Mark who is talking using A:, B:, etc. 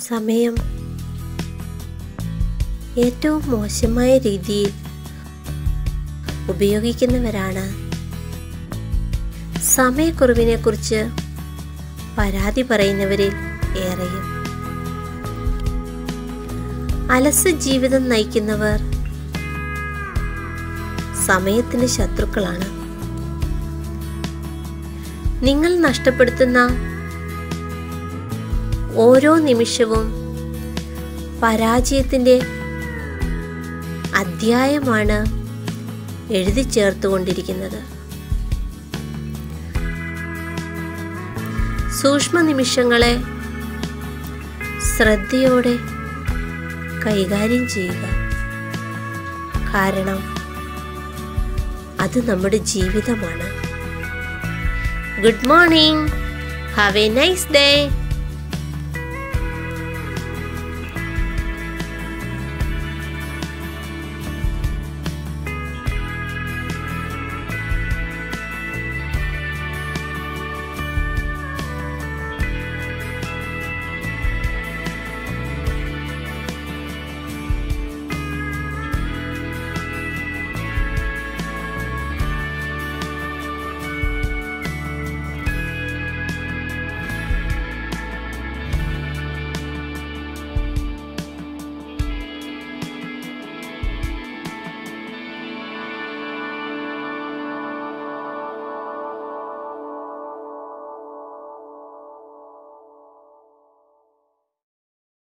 A: സമയം ഏറ്റവും മോശമായ രീതിയിൽ ഉപയോഗിക്കുന്നവരാണ് സമയക്കുറവിനെക്കുറിച്ച് പരാതി പറയുന്നവരിൽ ഏറെയും അലസ ജീവിതം നയിക്കുന്നവർ സമയത്തിന് ശത്രുക്കളാണ് നിങ്ങൾ നഷ്ടപ്പെടുത്തുന്ന ഓരോ നിമിഷവും പരാജയത്തിൻ്റെ അധ്യായമാണ് എഴുതി ചേർത്തുകൊണ്ടിരിക്കുന്നത് സൂക്ഷ്മ നിമിഷങ്ങളെ ശ്രദ്ധയോടെ കൈകാര്യം ചെയ്യുക കാരണം അത് നമ്മുടെ ജീവിതമാണ് good morning have a nice day